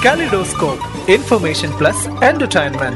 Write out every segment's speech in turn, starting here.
Kaleidoscope, information plus entertainment.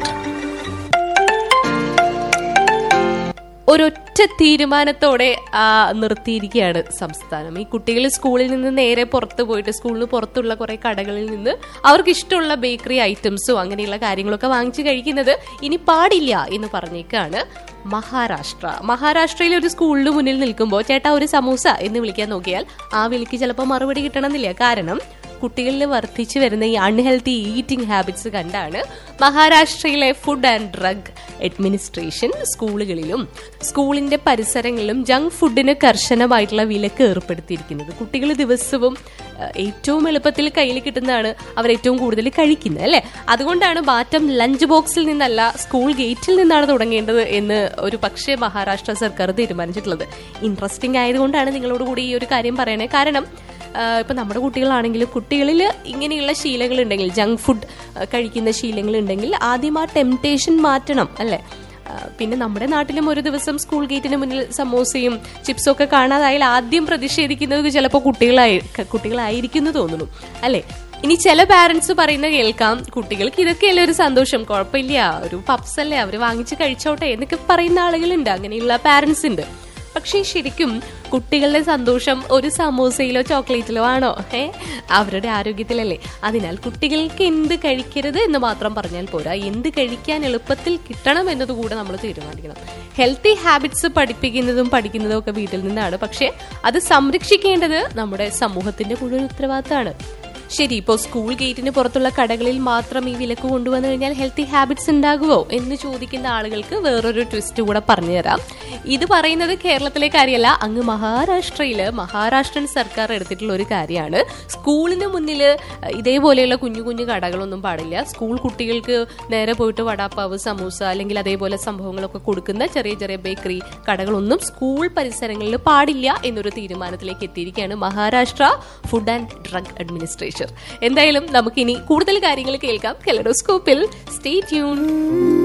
ഒരൊറ്റ തീരുമാനത്തോടെ ആ, നിർത്തിയിരിക്കുകയാണ് സംസ്ഥാനം ഈ കുട്ടികൾ സ്കൂളിൽ നിന്ന് നേരെ പുറത്ത് പോയിട്ട് സ്കൂളിന് പുറത്തുള്ള കുറെ കടകളിൽ നിന്ന് അവർക്ക് ഇഷ്ടമുള്ള ബേക്കറി ഐറ്റംസും അങ്ങനെയുള്ള കാര്യങ്ങളൊക്കെ വാങ്ങിച്ചു കഴിക്കുന്നത് ഇനി പാടില്ല എന്ന് പറഞ്ഞേക്കാണ് മഹാരാഷ്ട്ര മഹാരാഷ്ട്രയിലെ ഒരു സ്കൂളിന് മുന്നിൽ നിൽക്കുമ്പോൾ ചേട്ടാ ഒരു സമൂസ എന്ന് വിളിക്കാൻ നോക്കിയാൽ ആ വിളിക്ക് ചിലപ്പോൾ മറുപടി കിട്ടണമെന്നില്ല കാരണം കുട്ടികളിൽ വർദ്ധിച്ചു വരുന്ന ഈ അൺഹെൽത്തി ഈറ്റിംഗ് ഹാബിറ്റ്സ് കണ്ടാണ് മഹാരാഷ്ട്രയിലെ ഫുഡ് ആൻഡ് ഡ്രഗ് അഡ്മിനിസ്ട്രേഷൻ സ്കൂളുകളിലും സ്കൂളിന്റെ പരിസരങ്ങളിലും ജങ്ക് ഫുഡിന് കർശനമായിട്ടുള്ള വിലക്ക് ഏർപ്പെടുത്തിയിരിക്കുന്നത് കുട്ടികൾ ദിവസവും ഏഹ്, ഏറ്റവും എളുപ്പത്തിൽ കയ്യിൽ കിട്ടുന്നതാണ് അവർ ഏറ്റവും കൂടുതൽ കഴിക്കുന്നത് അല്ലെ അതുകൊണ്ടാണ് മാറ്റം ലഞ്ച് ബോക്സിൽ നിന്നല്ല സ്കൂൾ ഗേറ്റിൽ നിന്നാണ് തുടങ്ങേണ്ടത് എന്ന് ഒരു പക്ഷേ മഹാരാഷ്ട്ര സർക്കാർ തീരുമാനിച്ചിട്ടുള്ളത് ഇൻട്രസ്റ്റിംഗ് ആയതുകൊണ്ടാണ് നിങ്ങളോട് കൂടി ഈ ഒരു കാര്യം പറയണേ കാരണം ആഹ് ഇപ്പൊ നമ്മുടെ കുട്ടികളാണെങ്കിലും കുട്ടികളിൽ ഇങ്ങനെയുള്ള ശീലങ്ങൾ ഉണ്ടെങ്കിൽ ജങ്ക് ഫുഡ് കഴിക്കുന്ന ശീലങ്ങൾ ഉണ്ടെങ്കിൽ ആദ്യം ആ ടെംപ്ടേഷൻ മാറ്റണം അല്ലെ ആഹ് പിന്നെ നമ്മുടെ നാട്ടിലും ഒരു ദിവസം സ്കൂൾ ഗേറ്റിന് മുന്നിൽ സമോസയും ചിപ്സും ഒക്കെ കാണാതായാൽ ആദ്യം പ്രതിഷേധിക്കുന്നത് ചിലപ്പോൾ കുട്ടികളായി കുട്ടികളായിരിക്കും എന്ന് തോന്നുന്നു അല്ലെ ഇനി ചില പാരന്റ്സ് പറയുന്ന കേൾക്കാം കുട്ടികൾക്ക് ഇതൊക്കെയല്ലേ ഒരു സന്തോഷം കുഴപ്പമില്ല ഒരു പപ്സ് അല്ലേ അവർ വാങ്ങിച്ച് കഴിച്ചോട്ടെ എന്നൊക്കെ പറയുന്ന ആളുകളുണ്ട് അങ്ങനെയുള്ള പാരന്റ്സ് ഉണ്ട് പക്ഷേ ശരിക്കും കുട്ടികളുടെ സന്തോഷം ഒരു സമൂസയിലോ ചോക്ലേറ്റിലോ ആണോ ഏ അവരുടെ ആരോഗ്യത്തിലല്ലേ അതിനാൽ കുട്ടികൾക്ക് എന്ത് കഴിക്കരുത് എന്ന് മാത്രം പറഞ്ഞാൽ പോരാ എന്ത് കഴിക്കാൻ എളുപ്പത്തിൽ കിട്ടണം എന്നതുകൂടെ നമ്മൾ തീരുമാനിക്കണം ഹെൽത്തി ഹാബിറ്റ്സ് പഠിപ്പിക്കുന്നതും പഠിക്കുന്നതും ഒക്കെ വീട്ടിൽ നിന്നാണ് പക്ഷേ അത് സംരക്ഷിക്കേണ്ടത് നമ്മുടെ സമൂഹത്തിന്റെ മുഴുവൻ ഉത്തരവാദിത്തമാണ് ശരി ഇപ്പോൾ സ്കൂൾ ഗേറ്റിന് പുറത്തുള്ള കടകളിൽ മാത്രം ഈ വിലക്ക് കൊണ്ടുവന്നു കഴിഞ്ഞാൽ ഹെൽത്തി ഹാബിറ്റ്സ് ഉണ്ടാകുമോ എന്ന് ചോദിക്കുന്ന ആളുകൾക്ക് വേറൊരു ട്വിസ്റ്റ് കൂടെ പറഞ്ഞുതരാം ഇത് പറയുന്നത് കേരളത്തിലെ കാര്യമല്ല അങ്ങ് മഹാരാഷ്ട്രയില് മഹാരാഷ്ട്രൻ സർക്കാർ എടുത്തിട്ടുള്ള ഒരു കാര്യമാണ് സ്കൂളിന് മുന്നിൽ ഇതേപോലെയുള്ള കുഞ്ഞു കുഞ്ഞു കടകളൊന്നും പാടില്ല സ്കൂൾ കുട്ടികൾക്ക് നേരെ പോയിട്ട് വടാപ്പാവ് സമൂസ അല്ലെങ്കിൽ അതേപോലെ സംഭവങ്ങളൊക്കെ കൊടുക്കുന്ന ചെറിയ ചെറിയ ബേക്കറി കടകളൊന്നും സ്കൂൾ പരിസരങ്ങളിൽ പാടില്ല എന്നൊരു തീരുമാനത്തിലേക്ക് എത്തിയിരിക്കുകയാണ് Maharashtra food and drug administration എന്തായാലും നമുക്കിനി കൂടുതൽ കാര്യങ്ങൾ കേൾക്കാം കെലഡോസ്കോപ്പിൽ സ്റ്റേ ട്യൂൺ